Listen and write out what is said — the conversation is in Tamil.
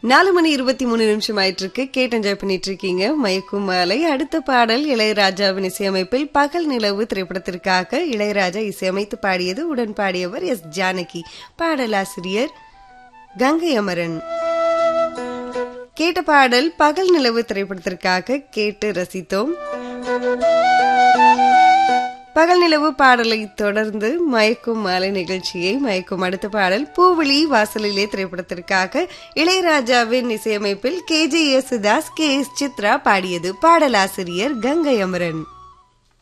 நாலு மணி இருபத்தி மூணு நிமிஷம் ஆயிட்டு இருக்கு கேட்டு என்ஜாய் பண்ணிட்டு இருக்கீங்க மயக்கும் மாலை அடுத்த பாடல் இளையராஜாவின் இசையமைப்பில் பகல் நிலவு திரைப்படத்திற்காக இளையராஜா இசையமைத்து பாடியது உடன் பாடியவர் எஸ் ஜானகி பாடலாசிரியர் கங்கை அமரன் கேட்ட பாடல் பகல் நிலவு திரைப்படத்திற்காக கேட்டு ரசித்தோம் பகல் நிலவு பாடலை தொடர்ந்து மயக்கும் மாலை நிகழ்ச்சியை மயக்கும் அடுத்த பாடல் பூவிழி வாசலிலே திரைப்படத்திற்காக இளையராஜாவின் இசையமைப்பில் K J Yesudas K S Chithra பாடியது பாடலாசிரியர் கங்கை அமரன்